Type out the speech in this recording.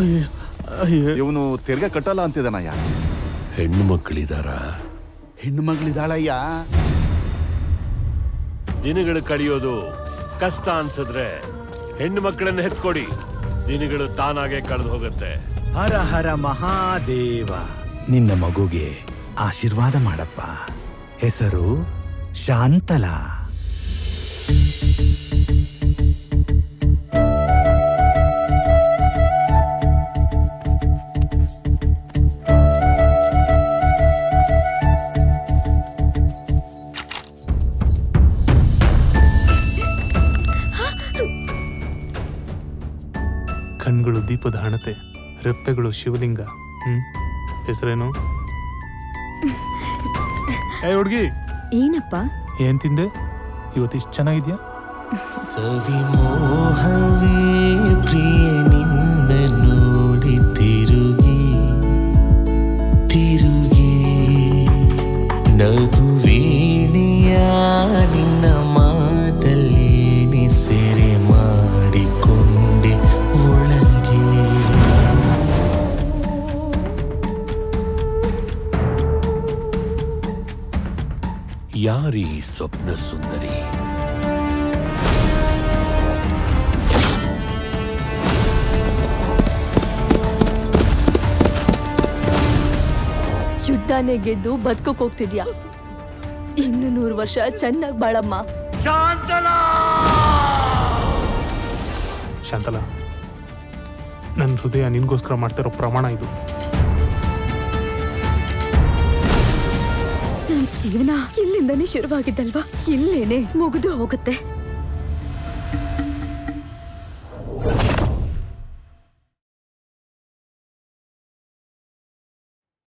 ಇವನು ತೆರಿಗೆ ಕಟ್ಟಲ್ಲ ಅಂತಿದಾನಯ್ಯ ಹೆಣ್ಣು ಮಕ್ಕಳಿದಾರ ಹೆಣ್ಣು ಮಗಳಿದಾಳಯ್ಯ ದಿನಗಳು ಕಳೆಯೋದು ಕಷ್ಟ ಅನ್ಸಿದ್ರೆ ಹೆಣ್ಣು ಮಕ್ಕಳನ್ನ ಹೆತ್ಕೊಡಿ ದಿನಗಳು ತಾನಾಗೆ ಕಳೆದು ಹೋಗುತ್ತೆ ಹರ ಹರ ಮಹಾದೇವ ನಿನ್ನ ಮಗುಗೆ ಆಶೀರ್ವಾದ ಮಾಡಪ್ಪ ಹೆಸರು ಶಾಂತಲಾ ಕಣ್ಗಳು ದೀಪದ ಹಣತೆ ರೆಪ್ಪೆಗಳು ಶಿವಲಿಂಗ ಹ್ಮ್ ಹೆಸರೇನು ಏ ಹುಡ್ಗಿ ಏನಪ್ಪ ಏನ್ ತಿಂದೆ ಇವತ್ತು ಇಷ್ಟು ಚೆನ್ನಾಗಿದ್ಯಾ ಸವಿ ಮೋಹವೇ ಪ್ರಿಯ ನಿನ್ನ ನೋಡಿ ತಿರುಗಿ ತಿರುಗಿ ನಗುವೀಣಿಯ ನಿನ್ನ ಮಾತಲ್ಲೇನೆ ಸೆರೆ ಮಾಡಿಕೊಂಡೆ ಒಳಗೆ ಯಾರೀ ಸ್ವಪ್ನ ಸುಂದರಿ ಯುದ್ಧನೇ ಗೆದ್ದು ಬದುಕೋಕ್ ಹೋಗ್ತಿದ್ಯಾ ಇನ್ನು ನೂರು ವರ್ಷ ಚೆನ್ನಾಗ್ ಬಾಳಮ್ಮ ಶಾಂತಲ ನನ್ನ ಹೃದಯ ನಿನ್ಗೋಸ್ಕರ ಮಾಡ್ತಿರೋ ಪ್ರಮಾಣ ಇದು ನನ್ ಜೀವನ ಇಲ್ಲಿಂದನೇ ಶುರುವಾಗಿದ್ದಲ್ವಾ ಇಲ್ಲೇನೆ ಮುಗಿದು ಹೋಗುತ್ತೆ